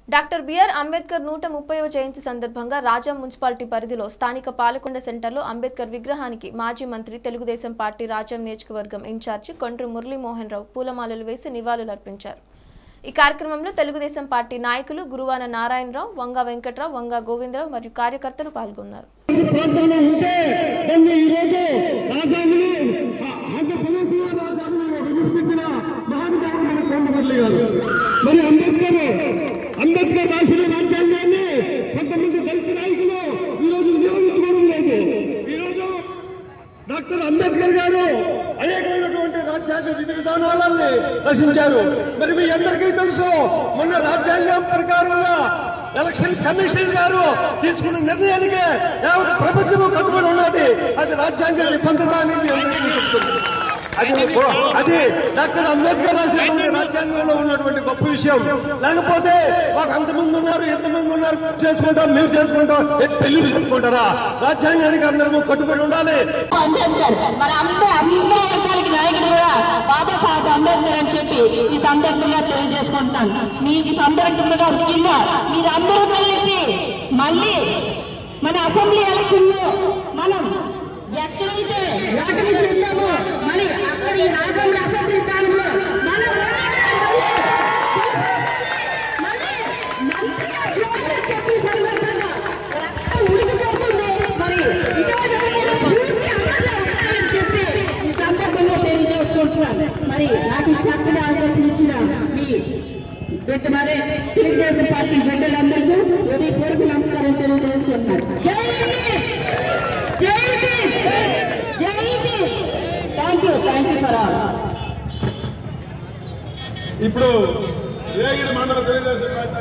Doctor BR Ambedkar నూట ముప్పైవ జయంతి సందర్భంగా రాజా మున్సిపాలిటీ పరిధిలో స్థానిక పాలకొండ సెంటర్లో అంబేద్కర్ విగ్రహానికి మాజీ మంత్రి తెలుగుదేశం పార్టీ రాజం నియోజకవర్గం ఇన్ఛార్జి కొండ్రు మురళీమోహన్ రావు పూలమాలలు వేసి నివాళులర్పించారు ఈ కార్యక్రమంలో తెలుగుదేశం పార్టీ నాయకులు గురువాన నారాయణరావు వంగా వెంకట్రావు వంగా గోవిందరావు మరియు కార్యకర్తలు పాల్గొన్నారు ప్రాంతంలో ఉంటే దాన్ని ఈ రోజు రాజాముని ఆంధ్రప్రదేశ్ లో రాజాముని వినిపించిన మహానుభావుడు మన కొండపల్లి గారు మరి అంబేద్కర్ అంబేద్కర్ రాసిన రాజ్యాంగాన్ని కొంతమంది దళిత నాయకులు ఈ రోజు వినియోగించుకోవడం లేదు ఈ రోజు డాక్టర్ అంబేద్కర్ గారు అనేకమైనటువంటి రాజ్యాంగ విధి విధానాలని రచించారు మరి మీ అందరికీ తెలుసు మొన్న రాజ్యాంగం ప్రకారంగా ఎలక్షన్ కమిషన్ గారు తీసుకున్న నిర్ణయానికి యావత్ ప్రపంచము కట్టుబడి ఉన్నది అది రాజ్యాంగ నిబంధన అని మీ అందరికీ చెప్తుంది అది అది డాక్టర్ అంబేద్కర్ రాసినటువంటి రాజ్యాంగంలో ఉన్నటువంటి గొప్ప విషయం లేకపోతే మాకు అంతమంది ఉన్నారు ఎంతమంది ఉన్నారు చేసుకుంటాం మేము చేసుకుంటాం ఏ పెళ్లి చెప్పుకుంటారా రాజ్యాంగానికి అందరము కట్టుబడి ఉండాలి అంబేద్కర్ మరి అందరూ అందరూ వర్గాలకి నాయకుడు కూడా బాబాసాహెబ్ అంబేద్కర్ అని చెప్పి ఈ సందర్భంగా తెలియజేసుకుంటున్నాను మీకు ఈ సందర్భంగా ముఖ్యంగా మీరు అందరూ కలిపి మళ్ళీ మన అసెంబ్లీ ఎలక్షన్ లో మనం ఎక్కడైతే ఓటమి చెందామో మరి అక్కడ ఈ రాజంలో అసెంబ్లీ స్థానంలో మనం మళ్ళీ మంత్రిగా చేయాలని చెప్పి ఈ సందర్భంగా రక్తం ఉడికిపోతుంది. మరి ఇదే విధమైన స్ఫూర్తి అందరిలో ఉండాలని చెప్పి ఈ సందర్భంగా తెలియజేసుకుంటున్నాను. మరి నాకు ఈ చక్కని అవకాశం ఇచ్చిన మీ బిడ్డ మరి తెలుగుదేశం పార్టీ బిడ్డలందరికీ హృదయపూర్వక నమస్కారం తెలియజేసుకుంటున్నాను జై భీమ్! జై భీమ్! జై Bhim! Thank you thank you for all ఇప్పుడు వేగిరి మండల తెలుగుదేశం పార్టీ